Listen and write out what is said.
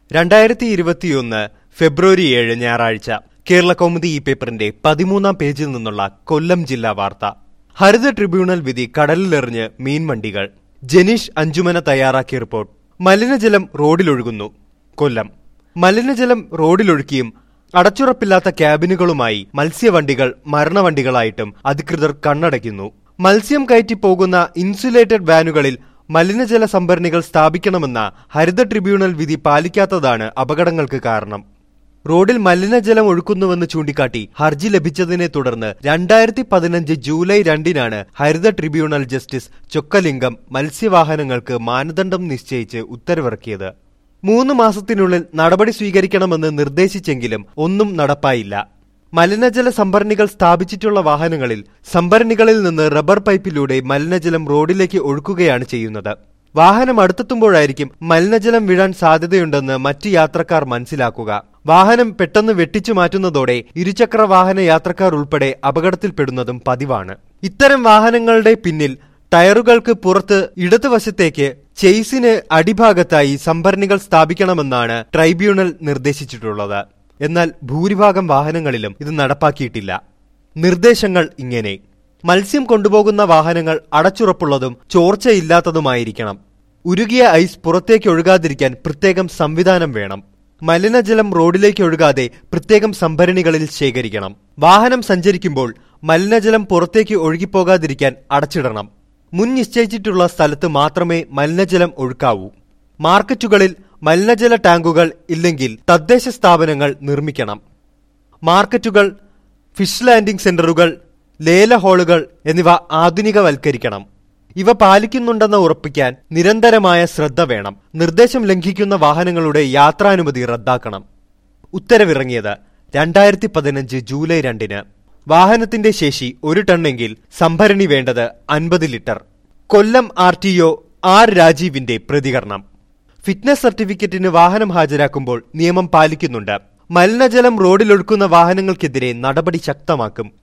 രണ്ടായിരത്തി ഇരുപത്തിയൊന്ന് ഫെബ്രുവരി ഏഴ് ഞായറാഴ്ച കേരള കൗമുദി ഈ പേപ്പറിന്റെ പതിമൂന്നാം പേജിൽ നിന്നുള്ള കൊല്ലം ജില്ലാ വാർത്ത ഹരിത ട്രിബ്യൂണൽ വിധി കടലിലെറിഞ്ഞ് മീൻവണ്ടികൾ ജനീഷ് അഞ്ചുമന തയ്യാറാക്കിയ റിപ്പോർട്ട് മലിനജലം റോഡിലൊഴുകുന്നു കൊല്ലം മലിനജലം റോഡിലൊഴുക്കിയും അടച്ചുറപ്പില്ലാത്ത ക്യാബിനുകളുമായി മത്സ്യവണ്ടികൾ മരണവണ്ടികളായിട്ടും അധികൃതർ കണ്ണടയ്ക്കുന്നു മത്സ്യം കയറ്റി പോകുന്ന ഇൻസുലേറ്റഡ് വാനുകളിൽ മലിനജല സംഭരണികൾ സ്ഥാപിക്കണമെന്ന ഹരിത ട്രിബ്യൂണൽ വിധി പാലിക്കാത്തതാണ് അപകടങ്ങൾക്ക് കാരണം റോഡിൽ മലിനജലം ഒഴുക്കുന്നുവെന്ന് ചൂണ്ടിക്കാട്ടി ഹർജി ലഭിച്ചതിനെ തുടർന്ന് രണ്ടായിരത്തി പതിനഞ്ച് ജൂലൈ രണ്ടിനാണ് ഹരിത ട്രിബ്യൂണൽ ജസ്റ്റിസ് ചൊക്കലിംഗം മത്സ്യവാഹനങ്ങൾക്ക് മാനദണ്ഡം നിശ്ചയിച്ച് ഉത്തരവിറക്കിയത് മൂന്ന് മാസത്തിനുള്ളിൽ നടപടി സ്വീകരിക്കണമെന്ന് നിർദ്ദേശിച്ചെങ്കിലും ഒന്നും നടപ്പായില്ല മലിനജല സംഭരണികൾ സ്ഥാപിച്ചിട്ടുള്ള വാഹനങ്ങളിൽ സംഭരണികളിൽ നിന്ന് റബ്ബർ പൈപ്പിലൂടെ മലിനജലം റോഡിലേക്ക് ഒഴുക്കുകയാണ് ചെയ്യുന്നത് വാഹനം അടുത്തെത്തുമ്പോഴായിരിക്കും മലിനജലം വീഴാൻ സാധ്യതയുണ്ടെന്ന് മറ്റു യാത്രക്കാർ മനസ്സിലാക്കുക വാഹനം പെട്ടെന്ന് വെട്ടിച്ചു മാറ്റുന്നതോടെ ഇരുചക്ര വാഹന യാത്രക്കാർ ഉൾപ്പെടെ അപകടത്തിൽപ്പെടുന്നതും പതിവാണ് ഇത്തരം വാഹനങ്ങളുടെ പിന്നിൽ ടയറുകൾക്ക് പുറത്ത് ഇടതുവശത്തേക്ക് ചെയ്സിന് അടിഭാഗത്തായി സംഭരണികൾ സ്ഥാപിക്കണമെന്നാണ് ട്രൈബ്യൂണൽ നിർദ്ദേശിച്ചിട്ടുള്ളത് എന്നാൽ ഭൂരിഭാഗം വാഹനങ്ങളിലും ഇത് നടപ്പാക്കിയിട്ടില്ല നിർദ്ദേശങ്ങൾ ഇങ്ങനെ മത്സ്യം കൊണ്ടുപോകുന്ന വാഹനങ്ങൾ അടച്ചുറപ്പുള്ളതും ചോർച്ചയില്ലാത്തതുമായിരിക്കണം ഉരുകിയ ഐസ് പുറത്തേക്ക് ഒഴുകാതിരിക്കാൻ പ്രത്യേകം സംവിധാനം വേണം മലിനജലം റോഡിലേക്ക് ഒഴുകാതെ പ്രത്യേകം സംഭരണികളിൽ ശേഖരിക്കണം വാഹനം സഞ്ചരിക്കുമ്പോൾ മലിനജലം പുറത്തേക്ക് ഒഴുകിപ്പോകാതിരിക്കാൻ അടച്ചിടണം മുൻ നിശ്ചയിച്ചിട്ടുള്ള സ്ഥലത്ത് മാത്രമേ മലിനജലം ഒഴുക്കാവൂ മാർക്കറ്റുകളിൽ മലിനജല ടാങ്കുകൾ ഇല്ലെങ്കിൽ തദ്ദേശ സ്ഥാപനങ്ങൾ നിർമ്മിക്കണം മാർക്കറ്റുകൾ ഫിഷ് ലാൻഡിംഗ് സെന്ററുകൾ ലേല ഹാളുകൾ എന്നിവ ആധുനികവൽക്കരിക്കണം ഇവ പാലിക്കുന്നുണ്ടെന്ന് ഉറപ്പിക്കാൻ നിരന്തരമായ ശ്രദ്ധ വേണം നിർദ്ദേശം ലംഘിക്കുന്ന വാഹനങ്ങളുടെ യാത്രാനുമതി റദ്ദാക്കണം ഉത്തരവിറങ്ങിയത് രണ്ടായിരത്തി പതിനഞ്ച് ജൂലൈ രണ്ടിന് വാഹനത്തിന്റെ ശേഷി ഒരു ടണ്ണെങ്കിൽ സംഭരണി വേണ്ടത് അൻപത് litre Kollam R T O R രാജീവിന്റെ പ്രതികരണം ഫിറ്റ്നസ് സർട്ടിഫിക്കറ്റിന് വാഹനം ഹാജരാക്കുമ്പോൾ നിയമം പാലിക്കുന്നുണ്ട് മലിനജലം റോഡിലൊഴുക്കുന്ന വാഹനങ്ങൾക്കെതിരെ നടപടി ശക്തമാക്കും